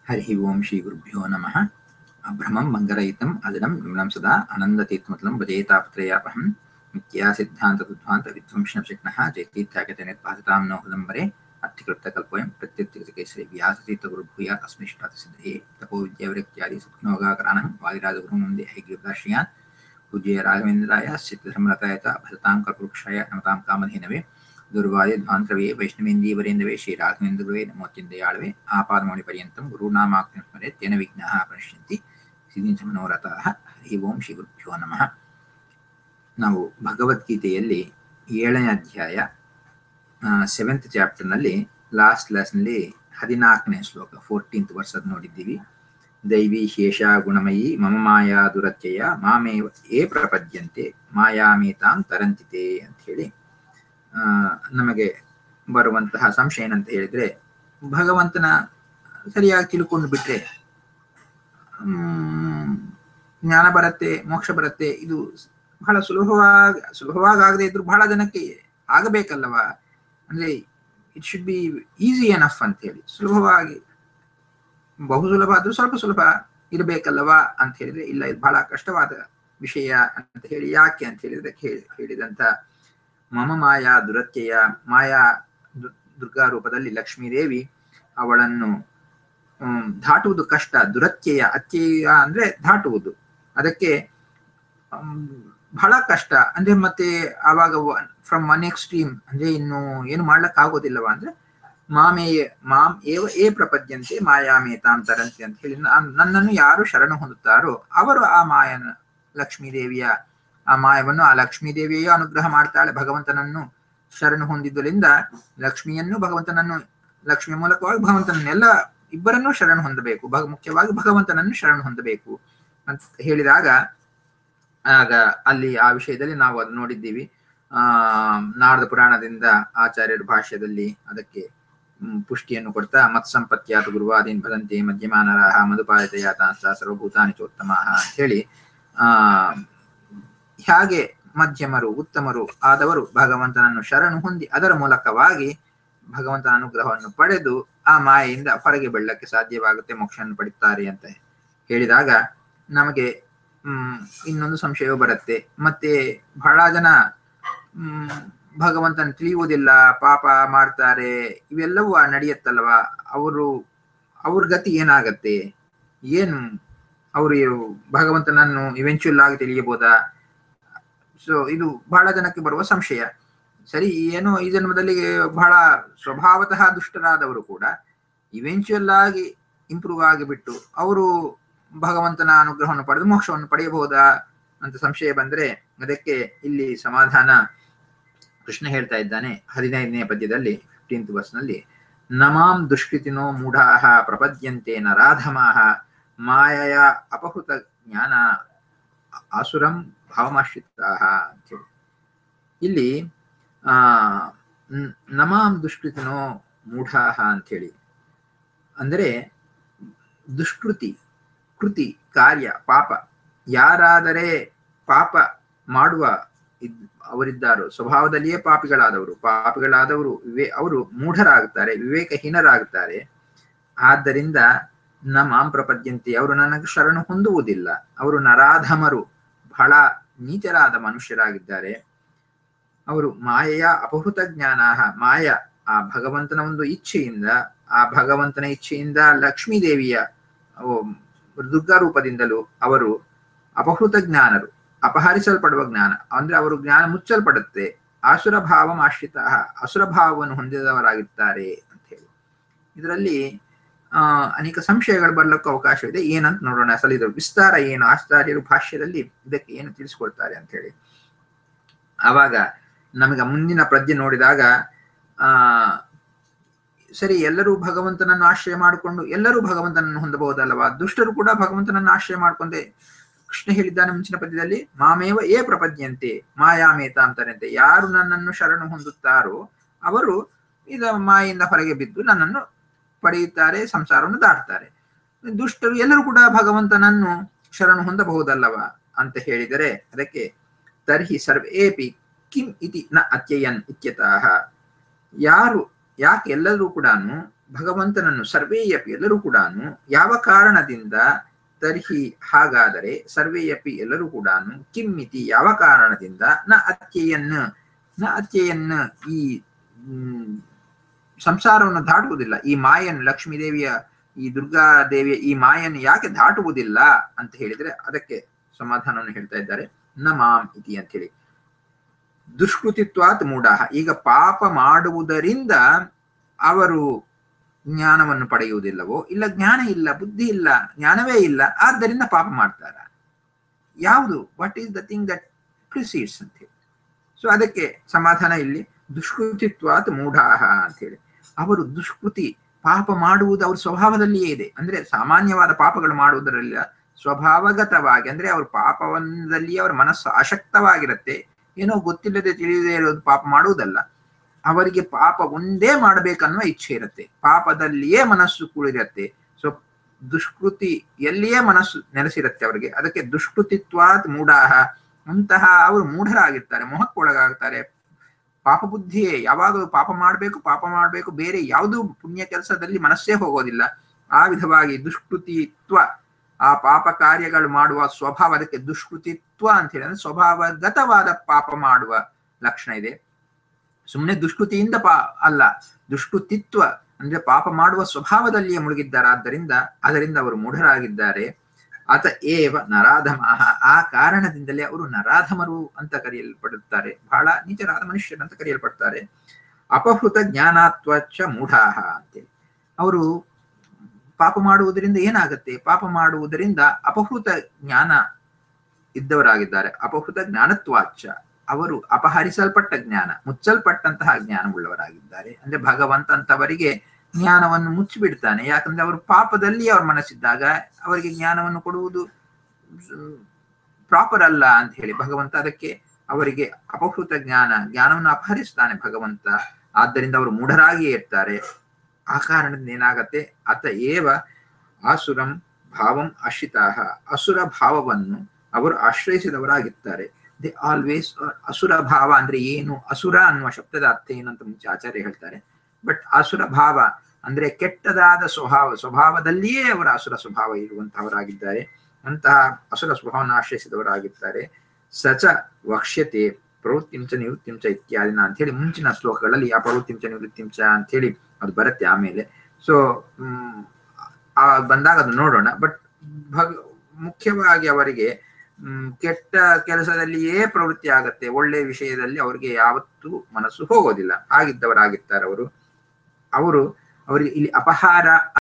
हरिः ओं श्रीगुरुभ्यो नमः अभ्रमं मङ्गलयुतम् अजडं विमलं सदा आनन्दतीर्थमतलं भजेतापत्रयापहं नित्या सिद्धान्तदुद्ध्वान्तविध्वंसनशिक्नः जयतीर्थागतनिर्पादितां नो हृदम्बरे अत्युकृतकल्पोऽयं प्रत्युत्थितकेसरी व्यासतीर्थगुरुभूया तस्मिष्टातसिद्धये तपोविद्यावृत्त्यादि सुख्नोगाकराणं वादिराजगुरुं वन्दे हैग्रीवदाश्रयान् पूज्य राघवेन्द्राय सिद्धधर्मरतायत भजतां कल्पवृक्षाय नमतां कामधेनवे ದುರ್ವಾದಿಧ್ವಾಂತರವೇ ವೈಷ್ಣವೇಂದೀವರೇಂದವೇ ಶ್ರೀ ರಾಘವೇಂದ್ರವೇ ನಮೋತ್ಯಂದಯಾಳವೇ ಆಪಾದಮೌಳಿ ಪರ್ಯಂತಂ ಗುರುನಾಮಾಕ್ತಿಂ ಸ್ಮರೆ ತೇನ ವಿಘ್ನಾಃ ಪಶ್ಯಂತಿ ಸಿದ್ಧಿಂಚ ಮನೋರಥಾಃ ಹರಿ ಓಂ ಶ್ರೀ ಗುರುಭ್ಯೋ ನಮಃ ನಾವು ಭಗವದ್ಗೀತೆಯಲ್ಲಿ ಏಳನೇ ಅಧ್ಯಾಯ ಸೆವೆಂತ್ ಚಾಪ್ಟರ್ನಲ್ಲಿ ಲಾಸ್ಟ್ ಲೆಸನ್ಲಿ ಹದಿನಾಲ್ಕನೇ ಶ್ಲೋಕ ಫೋರ್ಟೀನ್ತ್ ವರ್ಷದ್ ನೋಡಿದ್ದೀವಿ ದೈವಿ ಶೇಷ ಗುಣಮಯಿ ಮಮ ಮಾಯಾ ದುರತ್ಯಯ ಮಾಮೇವ ಏ ಪ್ರಪದ್ಯಂತೆ ಮಾಯಾಮೇತಾಂ ತರಂತಿತೆ ಅಂತ ಹೇಳಿ ಆ ನಮಗೆ ಬರುವಂತಹ ಸಂಶಯ ಏನಂತ ಹೇಳಿದ್ರೆ ಭಗವಂತನ ಸರಿಯಾಗಿ ತಿಳ್ಕೊಂಡು ಬಿಟ್ರೆ ಹ್ಮ್ ಜ್ಞಾನ ಬರುತ್ತೆ ಮೋಕ್ಷ ಬರುತ್ತೆ ಇದು ಬಹಳ ಸುಲಭವಾಗಿ ಸುಲಭವಾಗಿ ಆಗದೆ ಇದ್ರು ಬಹಳ ಜನಕ್ಕೆ ಆಗಬೇಕಲ್ಲವ ಅಂದ್ರೆ it should be easy enough ಅಂತ ಹೇಳಿ ಸುಲಭವಾಗಿ ಬಹು ಸುಲಭ ಆದ್ರೂ ಸ್ವಲ್ಪ ಸುಲಭ ಇರಬೇಕಲ್ಲವಾ ಅಂತ ಹೇಳಿದ್ರೆ ಇಲ್ಲ ಇದು ಬಹಳ ಕಷ್ಟವಾದ ವಿಷಯ ಅಂತ ಹೇಳಿ ಯಾಕೆ ಅಂತ ಹೇಳಿದ್ರೆ ಹೇಳಿದಂತ ಮಮ ಮಾಯಾ ದುರತ್ಯಯ ಮಾಯಾ ದುರ್ಗಾ ರೂಪದಲ್ಲಿ ಲಕ್ಷ್ಮೀದೇವಿ ಅವಳನ್ನು ದಾಟುವುದು ಕಷ್ಟ ದುರತ್ಯಯ ಅತ್ಯಯ ಅಂದ್ರೆ ದಾಟುವುದು ಅದಕ್ಕೆ ಬಹಳ ಕಷ್ಟ ಅಂದ್ರೆ ಮತ್ತೆ ಆವಾಗ ಫ್ರಮ್ ಒನ್ ಎಕ್ಸ್ಟ್ರೀಮ್ ಅಂದ್ರೆ ಇನ್ನು ಏನು ಮಾಡ್ಲಕ್ ಆಗೋದಿಲ್ಲವ ಅಂದ್ರೆ ಮಾಮೇ ಮಾಮ್ ಏವ ಏ ಪ್ರಪದ್ಯಂತೆ ಮಾಯಾಮೇತಾಂ ತರಂತೆ ಅಂತ ಹೇಳಿ ನನ್ನನ್ನು ಯಾರು ಶರಣ ಹೊಂದುತ್ತಾರೋ ಅವರು ಆ ಮಾಯನ ಲಕ್ಷ್ಮೀದೇವಿಯ ಆ ಮಾಯವನ್ನು ಆ ಲಕ್ಷ್ಮೀ ದೇವಿಯೇ ಅನುಗ್ರಹ ಮಾಡ್ತಾಳೆ ಭಗವಂತನನ್ನು ಶರಣು ಹೊಂದಿದ್ದರಿಂದ ಲಕ್ಷ್ಮಿಯನ್ನು ಭಗವಂತನನ್ನು ಲಕ್ಷ್ಮಿಯ ಮೂಲಕವಾಗಿ ಭಗವಂತನನ್ನೆಲ್ಲ ಇಬ್ಬರನ್ನೂ ಶರಣು ಹೊಂದಬೇಕು ಭಗ ಮುಖ್ಯವಾಗಿ ಭಗವಂತನನ್ನು ಶರಣು ಹೊಂದಬೇಕು ಅಂತ ಹೇಳಿದಾಗ ಆಗ ಅಲ್ಲಿ ಆ ವಿಷಯದಲ್ಲಿ ನಾವು ಅದು ನೋಡಿದ್ದೀವಿ ಆ ನಾರದ ಪುರಾಣದಿಂದ ಆಚಾರ್ಯರ ಭಾಷ್ಯದಲ್ಲಿ ಅದಕ್ಕೆ ಪುಷ್ಟಿಯನ್ನು ಕೊಡ್ತಾ ಮತ್ ಸಂಪತ್ಯಾತ ಗುರುವಾದೀನ್ ಭದಂತೆ ಮಧ್ಯಮಾನರಾಹ ಮಧುಪಾಯತಯಾತಾಂಶ ಸರ್ವಭೂತಾನಿ ಚೋತ್ತಮ ಅಂತ ಹೇಳಿ ಆ ಹೇಗೆ ಮಧ್ಯಮರು ಉತ್ತಮರು ಆದವರು ಭಗವಂತನನ್ನು ಶರಣು ಹೊಂದಿ ಅದರ ಮೂಲಕವಾಗಿ ಭಗವಂತನ ಅನುಗ್ರಹವನ್ನು ಪಡೆದು ಆ ಮಾಯೆಯಿಂದ ಹೊರಗೆ ಬೆಳ್ಳಕ್ಕೆ ಸಾಧ್ಯವಾಗುತ್ತೆ ಮೋಕ್ಷವನ್ನು ಪಡಿತಾರೆ ಅಂತ ಹೇಳಿದಾಗ ನಮಗೆ ಹ್ಮ್ ಇನ್ನೊಂದು ಸಂಶಯವು ಬರುತ್ತೆ ಮತ್ತೆ ಬಹಳ ಜನ ಹ್ಮ್ ಭಗವಂತನ ತಿಳಿಯುವುದಿಲ್ಲ ಪಾಪ ಮಾಡ್ತಾರೆ ಇವೆಲ್ಲವೂ ನಡೆಯುತ್ತಲ್ವ ಅವರು ಅವ್ರ ಗತಿ ಏನಾಗತ್ತೆ ಏನು ಅವರು ಭಗವಂತನನ್ನು ಇವೆಂಚುಯಲ್ ಆಗಿ ತಿಳಿಯಬಹುದಾ ಸೊ ಇದು ಬಹಳ ಜನಕ್ಕೆ ಬರುವ ಸಂಶಯ ಸರಿ ಏನೋ ಈ ಜನ್ಮದಲ್ಲಿ ಬಹಳ ಸ್ವಭಾವತಃ ದುಷ್ಟರಾದವರು ಕೂಡ ಇವೆಂಚುಯಲ್ ಆಗಿ ಇಂಪ್ರೂವ್ ಆಗಿಬಿಟ್ಟು ಅವರು ಭಗವಂತನ ಅನುಗ್ರಹವನ್ನು ಪಡೆದು ಮೋಕ್ಷವನ್ನು ಪಡೆಯಬಹುದಾ ಅಂತ ಸಂಶಯ ಬಂದ್ರೆ ಅದಕ್ಕೆ ಇಲ್ಲಿ ಸಮಾಧಾನ ಕೃಷ್ಣ ಹೇಳ್ತಾ ಇದ್ದಾನೆ ಹದಿನೈದನೇ ಪದ್ಯದಲ್ಲಿ ಫಿಫ್ಟೀನ್ತ್ ವರ್ಸ್ನಲ್ಲಿ ನಮಾಂ ದುಷ್ಕೃತಿನೋ ಮೂಢಾಹ ಪ್ರಪದ್ಯಂತೆ ನರಾಧಮಾಹ ಮಾಯಯ ಅಪಹೃತ ಜ್ಞಾನ ಆಸುರಂ ಭಾವಮಾಶ್ರಿತಾಹ ಅಂತೇಳಿ ಇಲ್ಲಿ ಆ ನಮಾಂ ದುಷ್ಕೃತಿನೋ ಮೂಢಾಹ ಅಂಥೇಳಿ ಅಂದರೆ ದುಷ್ಕೃತಿ ಕೃತಿ ಕಾರ್ಯ ಪಾಪ ಯಾರಾದರೆ ಪಾಪ ಮಾಡುವ ಅವರಿದ್ದಾರೋ ಸ್ವಭಾವದಲ್ಲಿಯೇ ಪಾಪಿಗಳಾದವರು ಪಾಪಿಗಳಾದವರು ವಿವೇ ಅವರು ಮೂಢರಾಗುತ್ತಾರೆ ವಿವೇಕಹೀನರಾಗುತ್ತಾರೆ ಆದ್ದರಿಂದ ನಮಾಂ ಪ್ರಪದ್ಯಂತೆ ಅವರು ನನಗೆ ಶರಣು ಹೊಂದುವುದಿಲ್ಲ ಅವರು ನರಾಧಮರು ಬಹಳ ನೀಚರಾದ ಮನುಷ್ಯರಾಗಿದ್ದಾರೆ ಅವರು ಮಾಯೆಯ ಅಪಹೃತ ಜ್ಞಾನ ಮಾಯ ಆ ಭಗವಂತನ ಒಂದು ಇಚ್ಛೆಯಿಂದ ಆ ಭಗವಂತನ ಇಚ್ಛೆಯಿಂದ ಲಕ್ಷ್ಮೀ ದೇವಿಯ ದುರ್ಗಾ ರೂಪದಿಂದಲೂ ಅವರು ಅಪಹೃತ ಜ್ಞಾನರು ಅಪಹರಿಸಲ್ಪಡುವ ಜ್ಞಾನ ಅಂದ್ರೆ ಅವರು ಜ್ಞಾನ ಮುಚ್ಚಲ್ಪಡುತ್ತೆ ಆಸುರ ಭಾವ ಆಶ್ರಿತ ಅಸುರ ಭಾವವನ್ನು ಹೊಂದಿದವರಾಗಿರ್ತಾರೆ ಅಂತ ಹೇಳಿ ಇದರಲ್ಲಿ ಆ ಅನೇಕ ಸಂಶಯಗಳು ಬರ್ಲಿಕ್ಕೂ ಅವಕಾಶವಿದೆ ಏನಂತ ನೋಡೋಣ ಅಸಲು ಇದ್ರ ವಿಸ್ತಾರ ಏನು ಆಚಾರ್ಯರು ಭಾಷ್ಯದಲ್ಲಿ ಇದಕ್ಕೆ ಏನು ತಿಳಿಸ್ಕೊಡ್ತಾರೆ ಅಂತ ಹೇಳಿ ಆವಾಗ ನಮಗೆ ಮುಂದಿನ ಪ್ರಜ್ಞೆ ನೋಡಿದಾಗ ಆ ಸರಿ ಎಲ್ಲರೂ ಭಗವಂತನನ್ನು ಆಶ್ರಯ ಮಾಡಿಕೊಂಡು ಎಲ್ಲರೂ ಭಗವಂತನನ್ನು ಹೊಂದಬಹುದಲ್ಲವಾ ದುಷ್ಟರು ಕೂಡ ಭಗವಂತನನ್ನು ಆಶ್ರಯ ಮಾಡ್ಕೊಂಡೆ ಕೃಷ್ಣ ಹೇಳಿದ್ದಾನೆ ಮುಂಚಿನ ಪದ್ಯದಲ್ಲಿ ಮಾಮೇವ ಏ ಪ್ರಪದ್ಯಂತೆ ಮಾಯಾಮೇತ ಅಂತಾರಂತೆ ಯಾರು ನನ್ನನ್ನು ಶರಣು ಹೊಂದುತ್ತಾರೋ ಅವರು ಇದ ಮಾಯಿಂದ ಹೊರಗೆ ಬಿದ್ದು ನನ್ನನ್ನು ಪಡೆಯುತ್ತಾರೆ ಸಂಸಾರವನ್ನು ದಾಟ್ತಾರೆ ದುಷ್ಟರು ಎಲ್ಲರೂ ಕೂಡ ಭಗವಂತನನ್ನು ಶರಣು ಹೊಂದಬಹುದಲ್ಲವ ಅಂತ ಹೇಳಿದರೆ ಅದಕ್ಕೆ ತರ್ಹಿ ಸರ್ವೇಪಿ ಕಿಂ ಇತಿ ನ ಅತ್ಯಯನ್ ಇತ್ಯತಃ ಯಾರು ಯಾಕೆ ಎಲ್ಲರೂ ಕೂಡ ಭಗವಂತನನ್ನು ಸರ್ವೇಯಪಿ ಎಲ್ಲರೂ ಕೂಡ ಯಾವ ಕಾರಣದಿಂದ ತರ್ಹಿ ಹಾಗಾದರೆ ಸರ್ವೇಯಪಿ ಎಲ್ಲರೂ ಕೂಡ ಕಿಮ್ಮಿತಿ ಯಾವ ಕಾರಣದಿಂದ ನ ಅತ್ಯಯನ್ನ ನ ಅತ್ಯಯನ್ನ ಈ ಹ್ಮ್, ಸಂಸಾರವನ್ನು ದಾಟುವುದಿಲ್ಲ ಈ ಮಾಯನ್ ಲಕ್ಷ್ಮೀ ದೇವಿಯ ಈ ದುರ್ಗಾ ದೇವಿಯ ಈ ಮಾಯನ್ನು ಯಾಕೆ ದಾಟುವುದಿಲ್ಲ ಅಂತ ಹೇಳಿದ್ರೆ ಅದಕ್ಕೆ ಸಮಾಧಾನವನ್ನು ಹೇಳ್ತಾ ಇದ್ದಾರೆ ನ ಮಾಂ ಇತಿ ಅಂತ ಹೇಳಿ ದುಷ್ಕೃತಿತ್ವಾತ್ ಮೂಢಾಹ ಈಗ ಪಾಪ ಮಾಡುವುದರಿಂದ ಅವರು ಜ್ಞಾನವನ್ನು ಪಡೆಯುವುದಿಲ್ಲವೋ ಇಲ್ಲ ಜ್ಞಾನ ಇಲ್ಲ ಬುದ್ಧಿ ಇಲ್ಲ ಜ್ಞಾನವೇ ಇಲ್ಲ ಆದ್ದರಿಂದ ಪಾಪ ಮಾಡ್ತಾರ ಯಾವುದು what is the thing that precedes ಅಂತ ಹೇಳಿ ಸೊ ಅದಕ್ಕೆ ಸಮಾಧಾನ ಇಲ್ಲಿ ದುಷ್ಕೃತಿತ್ವಾತ್ ಮೂಢಾಹ ಅಂತ ಹೇಳಿ ಅವರು ದುಷ್ಕೃತಿ ಪಾಪ ಮಾಡುವುದು ಅವ್ರ ಸ್ವಭಾವದಲ್ಲಿಯೇ ಇದೆ ಅಂದ್ರೆ ಸಾಮಾನ್ಯವಾದ ಪಾಪಗಳು ಮಾಡುವುದರಲ್ಲ ಸ್ವಭಾವಗತವಾಗಿ ಅಂದ್ರೆ ಅವ್ರ ಪಾಪವನ್ನದಲ್ಲಿ ಅವರ ಮನಸ್ಸು ಅಶಕ್ತವಾಗಿರುತ್ತೆ ಏನೋ ಗೊತ್ತಿಲ್ಲದೆ ತಿಳಿಯದೇ ಇರೋದು ಪಾಪ ಮಾಡುವುದಲ್ಲ ಅವರಿಗೆ ಪಾಪ ಒಂದೇ ಮಾಡಬೇಕನ್ನುವ ಇಚ್ಛೆ ಇರುತ್ತೆ ಪಾಪದಲ್ಲಿಯೇ ಮನಸ್ಸು ಕೂಡಿರುತ್ತೆ ಸೊ ದುಷ್ಕೃತಿಯಲ್ಲಿಯೇ ಮನಸ್ಸು ನೆಲೆಸಿರುತ್ತೆ ಅವರಿಗೆ ಅದಕ್ಕೆ ದುಷ್ಕೃತಿತ್ವಾತ್ ಮೂಢಾಹ ಅಂತಹ ಅವರು ಮೂಢರಾಗಿರ್ತಾರೆ ಮೋಹಕ್ಕೊಳಗಾಗ್ತಾರೆ ಪಾಪ ಬುದ್ಧಿಯೇ ಯಾವಾಗಲೂ ಪಾಪ ಮಾಡಬೇಕು ಪಾಪ ಮಾಡಬೇಕು ಬೇರೆ ಯಾವುದು ಪುಣ್ಯ ಕೆಲಸದಲ್ಲಿ ಮನಸ್ಸೇ ಹೋಗೋದಿಲ್ಲ ಆ ವಿಧವಾಗಿ ದುಷ್ಕೃತಿತ್ವ ಆ ಪಾಪ ಕಾರ್ಯಗಳು ಮಾಡುವ ಸ್ವಭಾವ ಅದಕ್ಕೆ ದುಷ್ಕೃತಿತ್ವ ಅಂತ ಹೇಳಿ ಅಂದ್ರೆ ಸ್ವಭಾವಗತವಾದ ಪಾಪ ಮಾಡುವ ಲಕ್ಷಣ ಇದೆ ಸುಮ್ಮನೆ ದುಷ್ಕೃತಿಯಿಂದ ಪಾ ಅಲ್ಲ ದುಷ್ಕೃತಿತ್ವ ಅಂದ್ರೆ ಪಾಪ ಮಾಡುವ ಸ್ವಭಾವದಲ್ಲಿಯೇ ಮುಳುಗಿದ್ದಾರೆ ಆದ್ದರಿಂದ ಅದರಿಂದ ಅವರು ಮೂಢರಾಗಿದ್ದಾರೆ ಅತ ಏವ ನರಾಧಮಃ ಆ ಕಾರಣದಿಂದಲೇ ಅವರು ನರಾಧಮರು ಅಂತ ಕರೆಯಲ್ಪಡುತ್ತಾರೆ ಬಹಳ ನೀಚರಾದ ಮನುಷ್ಯರು ಅಂತ ಕರೆಯಲ್ಪಡ್ತಾರೆ ಅಪಹೃತ ಜ್ಞಾನಾತ್ವಚ ಮೂಢಾಹ ಅಂತೇಳಿ ಅವರು ಪಾಪ ಮಾಡುವುದರಿಂದ ಏನಾಗುತ್ತೆ ಪಾಪ ಮಾಡುವುದರಿಂದ ಅಪಹೃತ ಜ್ಞಾನ ಇದ್ದವರಾಗಿದ್ದಾರೆ ಅಪಹೃತ ಜ್ಞಾನತ್ವಾಚ ಅವರು ಅಪಹರಿಸಲ್ಪಟ್ಟ ಜ್ಞಾನ ಮುಚ್ಚಲ್ಪಟ್ಟಂತಹ ಜ್ಞಾನವುಳ್ಳವರಾಗಿದ್ದಾರೆ ಅಂದ್ರೆ ಭಗವಂತ ಅಂತವರಿಗೆ ಜ್ಞಾನವನ್ನು ಮುಚ್ಚಿಬಿಡ್ತಾನೆ ಯಾಕಂದ್ರೆ ಅವರು ಪಾಪದಲ್ಲಿ ಅವ್ರ ಮನಸ್ಸಿದ್ದಾಗ ಅವರಿಗೆ ಜ್ಞಾನವನ್ನು ಕೊಡುವುದು ಪ್ರಾಪರ್ ಅಲ್ಲ ಅಂತ ಹೇಳಿ ಭಗವಂತ ಅದಕ್ಕೆ ಅವರಿಗೆ ಅಪಹೃತ ಜ್ಞಾನ ಜ್ಞಾನವನ್ನು ಅಪಹರಿಸ್ತಾನೆ ಭಗವಂತ ಆದ್ದರಿಂದ ಅವರು ಮೂಢರಾಗಿಯೇ ಇರ್ತಾರೆ ಆ ಕಾರಣದಿಂದ ಏನಾಗತ್ತೆ ಅತ ಏವ ಆಸುರಂ ಭಾವಂ ಆಶ್ರಿತಾಹ ಅಸುರ ಭಾವವನ್ನು ಅವರು ಆಶ್ರಯಿಸಿದವರಾಗಿರ್ತಾರೆ ದೇ ಆಲ್ವೇಸ್ ಅಸುರ ಭಾವ ಅಂದ್ರೆ ಏನು ಅಸುರ ಅನ್ನುವ ಶಬ್ದದ ಅರ್ಥ ಏನು ಅಂತ ಮುಂಚೆ ಆಚಾರ್ಯ ಹೇಳ್ತಾರೆ ಬಟ್ ಅಸುರ ಭಾವ ಅಂದ್ರೆ ಕೆಟ್ಟದಾದ ಸ್ವಭಾವ ಸ್ವಭಾವದಲ್ಲಿಯೇ ಅವರ ಅಸುರ ಸ್ವಭಾವ ಇರುವಂತಹವರಾಗಿದ್ದಾರೆ ಅಂತಹ ಅಸುರ ಸ್ವಭಾವವನ್ನು ಆಶ್ರಯಿಸಿದವರಾಗಿರ್ತಾರೆ ಸಚ ವಕ್ಷ್ಯತೆ ಪ್ರವೃತ್ತಿಂಚ ನಿವೃತ್ತಿಂಚ ಇತ್ಯಾದಿನ ಅಂತ ಹೇಳಿ ಮುಂಚಿನ ಶ್ಲೋಕಗಳಲ್ಲಿ ಆ ಪ್ರವೃತ್ತಿಂಚ ನಿವೃತ್ತಿಂಚ ಅಂತ ಹೇಳಿ ಅದು ಬರುತ್ತೆ ಆಮೇಲೆ ಸೊ ಆ ಬಂದಾಗ ಅದು ನೋಡೋಣ ಬಟ್ ಭಗ ಮುಖ್ಯವಾಗಿ ಅವರಿಗೆ ಹ್ಮ್ ಕೆಟ್ಟ ಕೆಲಸದಲ್ಲಿಯೇ ಪ್ರವೃತ್ತಿ ಆಗತ್ತೆ ಒಳ್ಳೆ ವಿಷಯದಲ್ಲಿ ಅವರಿಗೆ ಯಾವತ್ತೂ ಮನಸ್ಸು ಹೋಗೋದಿಲ್ಲ ಆಗಿದ್ದವರಾಗಿರ್ತಾರೆ ಅವರು ಅವರು ಅವರಿಗೆ ಇಲ್ಲಿ ಅಪಹಾರ